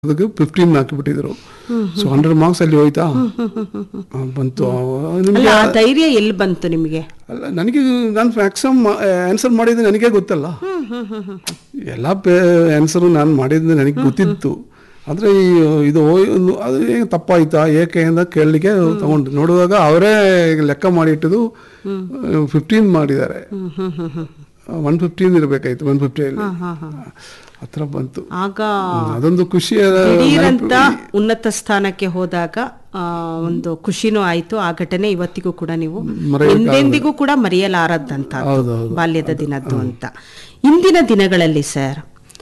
ಅದಕ್ಕೆ ಫಿಫ್ಟೀನ್ ಹಾಕಿಬಿಟ್ಟಿದ್ರು so hundred marks ಅಲ್ಲಿ ಹೋಯ್ತಾ ಆ, ಬಂತು ಅಲ್ಲ ನಿಮಗೆ ಆ ಧೈರ್ಯ ಎಲ್ಲಿ ಬಂತು ನಿಮಗೆ ಅಲ್ಲ ನನಗೆ ನಾನು ಎಕ್ಸಾಮ್ ಆನ್ಸರ್ ಮಾಡಿದ್ದು ನನಗೆ ಗೊತ್ತಲ್ಲ ಎಲ್ಲ ಪೇ ಆನ್ಸರು ನಾನು ಮಾಡಿದ್ದು ನನಗೆ ಗೊತ್ತಿತ್ತು ಆದರೆ ಇದು ಹೋಯ್- ಒಂದು- ಅದು ಏನು ತಪ್ಪಾಯ್ತಾ ಏಕೆ ಅಂತ ಕೇಳಲಿಕ್ಕೆ ತಗೊಂಡು ನೋಡುವಾಗ ಅವರೇ ಲೆಕ್ಕ ಮಾಡಿ ಇಟ್ಟಿದ್ದು ಫಿಫ್ಟೀನ್ ಮಾಡಿದ್ದಾರೆ ಒನ್ ಫಿಫ್ಟೀನ್ ಇರಬೇಕಾಯ್ತು ಒನ್ ಫಿಫ್ಟಿಯಲ್ಲಿ ಹತ್ರ ಬಂತು ಆಗ ಅದೊಂದು ಖುಷಿಯ ದಿಢೀರಂತ ಉನ್ನತ ಸ್ಥಾನಕ್ಕೆ ಹೋದಾಗ ಆ, ಒಂದು ಖುಷಿನೂ ಆಯ್ತು ಆ ಘಟನೆ ಇವತ್ತಿಗೂ ಕೂಡ ನೀವು ಮರೆಯಕ್ಕಾಗಲ್ಲ. ಎಂದೆಂದಿಗೂ ಕೂಡ ಮರೆಯಲಾರದಂತ ಹೌದು, ಹೌದು. ಬಾಲ್ಯದ ದಿನದ್ದು ಅಂತ ಇಂದಿನ ದಿನಗಳಲ್ಲಿ ಸರ್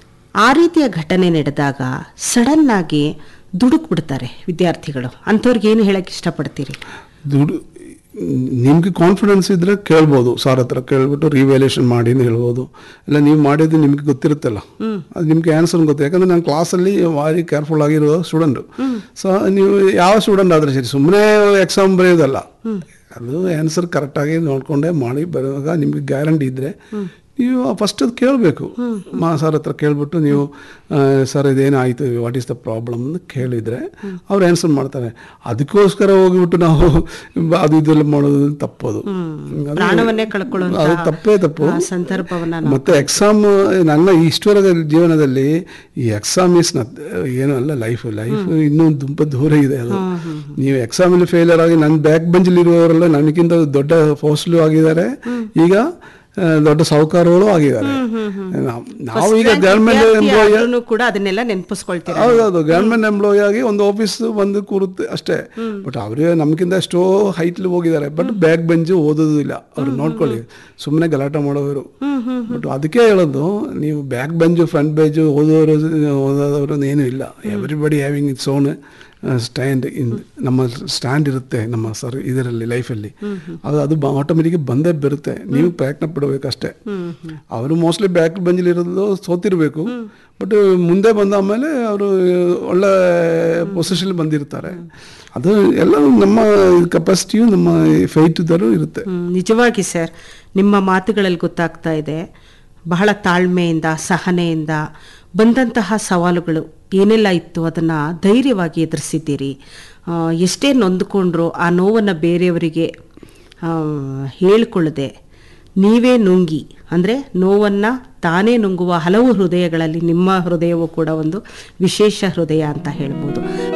ಆ ರೀತಿಯ ಘಟನೆ ನಡೆದಾಗ ಸಡನ್ ಆಗಿ ದುಡುಕ್ ಬಿಡ್ತಾರೆ ವಿದ್ಯಾರ್ಥಿಗಳು ಅಂಥವ್ರಿಗೆ ಏನು ಹೇಳಕ್ ಇಷ್ಟಪಡ್ತೀರಿ ದುಡ್ಡು ನಿಮ್ಗೆ ಕಾನ್ಫಿಡೆನ್ಸ್ ಇದ್ರೆ ಕೇಳ್ಬೋದು ಸಾರ್ ಹತ್ರ ಕೇಳ್ಬಿಟ್ಟು ರಿವ್ಯಾಲ್ಯೂಷನ್ ಮಾಡಿ ಅಂತ ಹೇಳ್ಬೋದು ಇಲ್ಲ ನೀವು ಮಾಡಿದ್ದು ನಿಮ್ಗೆ ಗೊತ್ತಿರುತ್ತಲ್ಲ ಅದು ನಿಮ್ಗೆ ಆನ್ಸರ್ ಗೊತ್ತು ಯಾಕಂದ್ರೆ ನಾನು ಕ್ಲಾಸಲ್ಲಿ ಭಾರಿ ಕೇರ್ಫುಲ್ ಆಗಿರೋ ಸ್ಟೂಡೆಂಟ್ ಸೊ ನೀವು ಯಾವ ಸ್ಟೂಡೆಂಟ್ ಆದ್ರೆ ಸರಿ ಸುಮ್ಮನೆ ಎಕ್ಸಾಮ್ ಬರೆಯೋದಲ್ಲ ಅದು ಆನ್ಸರ್ ಕರೆಕ್ಟಾಗಿ ನೋಡ್ಕೊಂಡೆ ಮಾಡಿ ಬರುವಾಗ ನಿಮ್ಗೆ ಗ್ಯಾರಂಟಿ ಇದ್ರೆ ನೀವು ಫಸ್ಟ್ ಅದು ಕೇಳಬೇಕು ಮಾ ಸರ್ ಹತ್ರ ಕೇಳ್ಬಿಟ್ಟು ನೀವು ಸರ್ ಇದೇನಾಯಿತು ವಾಟ್ ಈಸ್ ದ ಪ್ರಾಬ್ಲಮ್ ಅಂತ ಕೇಳಿದರೆ ಅವ್ರು ಆನ್ಸರ್ ಮಾಡ್ತಾರೆ ಅದಕ್ಕೋಸ್ಕರ ಹೋಗಿಬಿಟ್ಟು ನಾವು ಅದು ಇದೆಲ್ಲ ಮಾಡೋದು ತಪ್ಪದು ಅದು- ಪ್ರಾಣವನ್ನೇ ಕಳ್ಕೊಳ್ಳುವಂತಹ ಅದು ತಪ್ಪೇ ತಪ್ಪು ಆ ಸಂದರ್ಭವನ್ನ ನಾವು- ಮತ್ತೆ ಎಕ್ಸಾಮ್ ನನ್ನ ಇಷ್ಟವರೆಗೆ ಜೀವನದಲ್ಲಿ ಈ ಎಕ್ಸಾಮ್ ಇಸ್ ಏನು ಅಲ್ಲ ಲೈಫ್ ಲೈಫ್ ಇನ್ನೂ ತುಂಬ ದೂರ ಇದೆ ಅದು ನೀವು ಎಕ್ಸಾಮಲ್ಲಿ ಫೇಲಿಯರ್ ಆಗಿ ನನ್ನ ಬ್ಯಾಕ್ ಬೆಂಚಲ್ಲಿರುವವರೆಲ್ಲ ನನಗಿಂತ ದೊಡ್ಡ ಪೋಸ್ಟ್ಲು ಆಗಿದ್ದಾರೆ ಈಗ ಆ, ದೊಡ್ಡ ಸಾಹುಕಾರಗಳು ಆಗಿದ್ದಾರೆ ನಾವು- ನಾವು ಈಗ ಗವರ್ಮೆಂಟ್ ವಿದ್ಯಾರ್ಥಿ ಎಂಪ್ಲಾಯ್ ಆದ್ರೂನು ಕೂಡ ಅದನ್ನೆಲ್ಲ ನೆನಪಿಸ್ಕೊಳ್ತೀರಾ ಹೌದೌದು ಗವರ್ಮೆಂಟ್ ಎಂಪ್ಲಾಯ್ ಆಗಿ ಒಂದು ಆಫೀಸ್ ಬಂದು ಕೂರುತ್ತೆ ಅಷ್ಟೇ ಬಟ್ ಅವರೇ ನಮ್ಗಿಂತ ಎಷ್ಟೋ ಹೈಟ್ಲಿ ಹೋಗಿದ್ದಾರೆ ಬಟ್ ಬ್ಯಾಕ್ ಬೆಂಚ್ ಓದೋದಿಲ್ಲ ಅವ್ರು ನೋಡ್ಕೊಳ್ಳಿ ಸುಮ್ಮನೆ ಗಲಾಟೆ ಮಾಡೋರು ಬಟ್ ಅದಕ್ಕೆ ಹೇಳೋದು ನೀವು ಬ್ಯಾಕ್ ಬೆಂಚು ಫ್ರಂಟ್ ಬೆಂಚು ಓದೋರು ಓದೋರು ಏನೂ ಇಲ್ಲ everybody having its own stand ಇನ್ ನಮ್ಮ ಸ್ಟ್ಯಾಂಡ್ ಇರುತ್ತೆ ನಮ್ಮ ಸರ್ ಇದರಲ್ಲಿ ಲೈಫಲ್ಲಿ ಅದು ಅದು ಆಟೋಮೆಟಿಕ್ ಬಂದೇ ಬರುತ್ತೆ ನೀವು ಪ್ರಯತ್ನ ಪಡಬೇಕಷ್ಟೇ ಅವರು ಮೋಸ್ಟ್ಲಿ ಬ್ಯಾಕ್ ಬೆಂಚಲ್ಲಿ ಇರೋದು ಸೋತಿರ್ಬೇಕು ಬಟ್ ಮುಂದೆ ಬಂದ ಆಮೇಲೆ ಅವರು ಒಳ್ಳೆ ಪೊಸಿಷನ್ ಬಂದಿರ್ತಾರೆ ಅದು ಎಲ್ಲ ನಮ್ಮ ಕೆಪಾಸಿಟಿಯು ನಮ್ಮ ಫೈಟ್ ಇದ್ದರೂ ಇರುತ್ತೆ ಹ್ಮ್, ನಿಜವಾಗಿ ಸರ್ ನಿಮ್ಮ ಮಾತುಗಳಲ್ಲಿ ಗೊತ್ತಾಗ್ತಾ ಇದೆ ಬಹಳ ತಾಳ್ಮೆಯಿಂದ ಸಹನೆಯಿಂದ ಬಂದಂತಹ ಸವಾಲುಗಳು ಏನೆಲ್ಲ ಇತ್ತು ಅದನ್ನು ಧೈರ್ಯವಾಗಿ ಎದುರಿಸಿದ್ದೀರಿ ಆ, ಎಷ್ಟೇ ನೊಂದುಕೊಂಡ್ರು ಆ ನೋವನ್ನು ಬೇರೆಯವರಿಗೆ ಆ, ಹೇಳ್ಕೊಳ್ಳದೆ ನೀವೇ ನುಂಗಿ ಅಂದರೆ ನೋವನ್ನು ತಾನೇ ನುಂಗುವ ಹಲವು ಹೃದಯಗಳಲ್ಲಿ ನಿಮ್ಮ ಹೃದಯವು ಕೂಡ ಒಂದು ವಿಶೇಷ ಹೃದಯ ಅಂತ ಹೇಳ್ಬೋದು